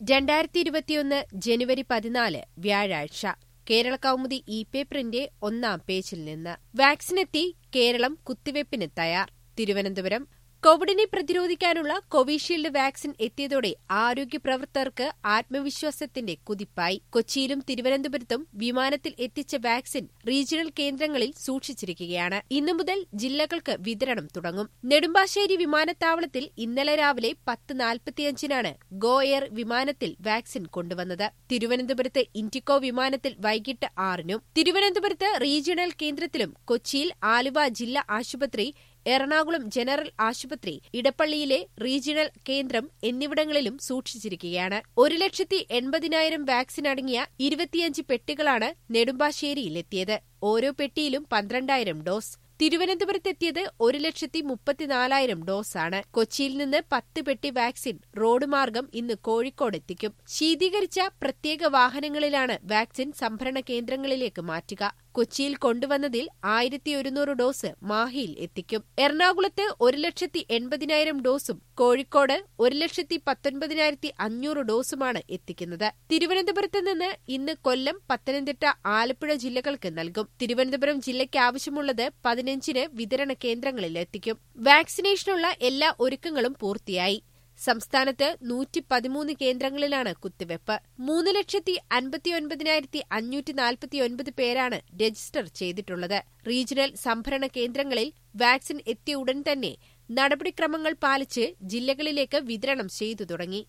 രണ്ടായിരത്തി ഇരുപത്തിയൊന്ന് ജനുവരി പതിനാല് വ്യാഴാഴ്ച കേരള കൗമുദി ഇ പേപ്പറിന്റെ ഒന്നാം പേജിൽ നിന്ന് വാക്സിനെത്തി കേരളം കുത്തിവയ്പ്പിന് തയ്യാർ തിരുവനന്തപുരം കോവിഡിനെ പ്രതിരോധിക്കാനുള്ള കോവിഷീൽഡ് വാക്സിൻ എത്തിയതോടെ ആരോഗ്യ പ്രവർത്തകർക്ക് ആത്മവിശ്വാസത്തിന്റെ കുതിപ്പായി കൊച്ചിയിലും തിരുവനന്തപുരത്തും വിമാനത്തിൽ എത്തിച്ച വാക്സിൻ റീജിയണൽ കേന്ദ്രങ്ങളിൽ സൂക്ഷിച്ചിരിക്കുകയാണ് ഇന്നു മുതൽ ജില്ലകൾക്ക് വിതരണം തുടങ്ങും നെടുമ്പാശ്ശേരി വിമാനത്താവളത്തിൽ ഇന്നലെ രാവിലെ പത്ത് നാൽപ്പത്തിയഞ്ചിനാണ് ഗോ എയർ വിമാനത്തിൽ വാക്സിൻ കൊണ്ടുവന്നത് തിരുവനന്തപുരത്ത് ഇൻഡിക്കോ വിമാനത്തിൽ വൈകിട്ട് ആറിനും തിരുവനന്തപുരത്ത് റീജിയണൽ കേന്ദ്രത്തിലും കൊച്ചിയിൽ ആലുവ ജില്ലാ ആശുപത്രി എറണാകുളം ജനറൽ ആശുപത്രി ഇടപ്പള്ളിയിലെ റീജിയണൽ കേന്ദ്രം എന്നിവിടങ്ങളിലും സൂക്ഷിച്ചിരിക്കുകയാണ് ഒരു ലക്ഷത്തി എൺപതിനായിരം വാക്സിൻ അടങ്ങിയ ഇരുപത്തിയഞ്ച് പെട്ടികളാണ് നെടുമ്പാശ്ശേരിയിലെത്തിയത് ഓരോ പെട്ടിയിലും പന്ത്രണ്ടായിരം ഡോസ് തിരുവനന്തപുരത്തെത്തിയത് ഒരു ലക്ഷത്തി മുപ്പത്തിനാലായിരം ഡോസാണ് കൊച്ചിയിൽ നിന്ന് പത്ത് പെട്ടി വാക്സിൻ റോഡ് മാർഗം ഇന്ന് കോഴിക്കോട് എത്തിക്കും ശീതീകരിച്ച പ്രത്യേക വാഹനങ്ങളിലാണ് വാക്സിൻ സംഭരണ കേന്ദ്രങ്ങളിലേക്ക് മാറ്റുക കൊച്ചിയിൽ കൊണ്ടുവന്നതിൽ ആയിരത്തി ഒരുന്നൂറ് ഡോസ് മാഹിയിൽ എത്തിക്കും എറണാകുളത്ത് ഒരു ലക്ഷത്തി എൺപതിനായിരം ഡോസും കോഴിക്കോട് ഒരു ലക്ഷത്തി പത്തൊൻപതിനായിരത്തി അഞ്ഞൂറ് ഡോസുമാണ് എത്തിക്കുന്നത് തിരുവനന്തപുരത്ത് നിന്ന് ഇന്ന് കൊല്ലം പത്തനംതിട്ട ആലപ്പുഴ ജില്ലകൾക്ക് നൽകും തിരുവനന്തപുരം ജില്ലയ്ക്ക് ആവശ്യമുള്ളത് പതിനഞ്ചിന് വിതരണ കേന്ദ്രങ്ങളിൽ എത്തിക്കും വാക്സിനേഷനുള്ള എല്ലാ ഒരുക്കങ്ങളും പൂർത്തിയായി സംസ്ഥാനത്ത് നൂറ്റി പതിമൂന്ന് കേന്ദ്രങ്ങളിലാണ് കുത്തിവെപ്പ് മൂന്ന് ലക്ഷത്തി അൻപത്തിയൊൻപതിനായിരത്തി അഞ്ഞൂറ്റി നാൽപ്പത്തിയൊൻപത് പേരാണ് രജിസ്റ്റർ ചെയ്തിട്ടുള്ളത് റീജിയണൽ സംഭരണ കേന്ദ്രങ്ങളിൽ വാക്സിൻ എത്തിയ ഉടൻ തന്നെ നടപടിക്രമങ്ങൾ പാലിച്ച് ജില്ലകളിലേക്ക് വിതരണം ചെയ്തു തുടങ്ങി